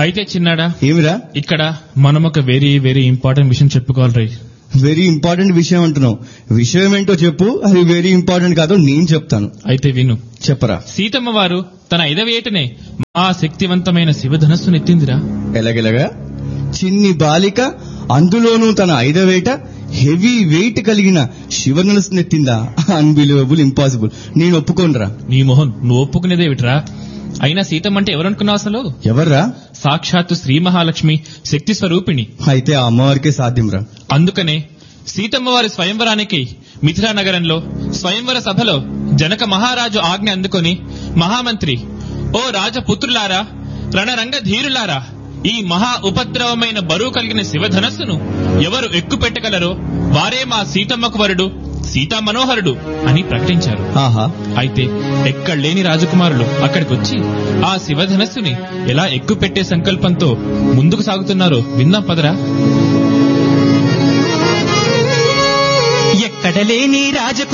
అయితే చిన్నాడా ఏమిరా ఇక్కడ మనం ఒక వెరీ వెరీ ఇంపార్టెంట్ విషయం చెప్పుకోవాలి రై వెరీ ఇంపార్టెంట్ విషయం అంటున్నావు విషయం ఏంటో చెప్పు అది వెరీ ఇంపార్టెంట్ కాదో నేను చెప్తాను అయితే విను చెప్పరా సీతమ్మ వారు తన ఐదవేటనే మా శక్తివంతమైన శివధనస్సు నెత్తిందిరా ఎలాగెలాగా చిన్ని బాలిక అందులోనూ తన ఐదవేట హెవీ వెయిట్ కలిగిన శివనలసు నెత్తిందా అన్బిలీవబుల్ ఇంపాసిబుల్ నేను ఒప్పుకోనరా నీ మొహన్ నువ్వు ఒప్పుకునేదేమిట్రా అయినా సీతమ్మ అంటే ఎవరనుకున్నావు అసలు ఎవర్రా సాక్షాత్తు శ్రీ మహాలక్ష్మి శక్తి స్వరూపిణి అయితే ఆ అమ్మవారికే సాధ్యంరా అందుకనే సీతమ్మ వారి స్వయంవరానికి మిథిలా నగరంలో స్వయంవర సభలో జనక మహారాజు ఆజ్ఞ అందుకొని మహామంత్రి ఓ రాజపుత్రులారా రణరంగ ధీరులారా ఈ మహా ఉపద్రవమైన బరువు కలిగిన శివధనస్సును ఎవరు ఎక్కు పెట్టగలరో వారే మా సీతమ్మకు వరుడు సీతా మనోహరుడు అని ప్రకటించారు ఆహా అయితే ఎక్కడ లేని రాజకుమారులు అక్కడికి వచ్చి ఆ శివధనస్సుని ఎలా ఎక్కు పెట్టే సంకల్పంతో ముందుకు సాగుతున్నారో విందాం పదరా ఎక్కడలేని రాజకు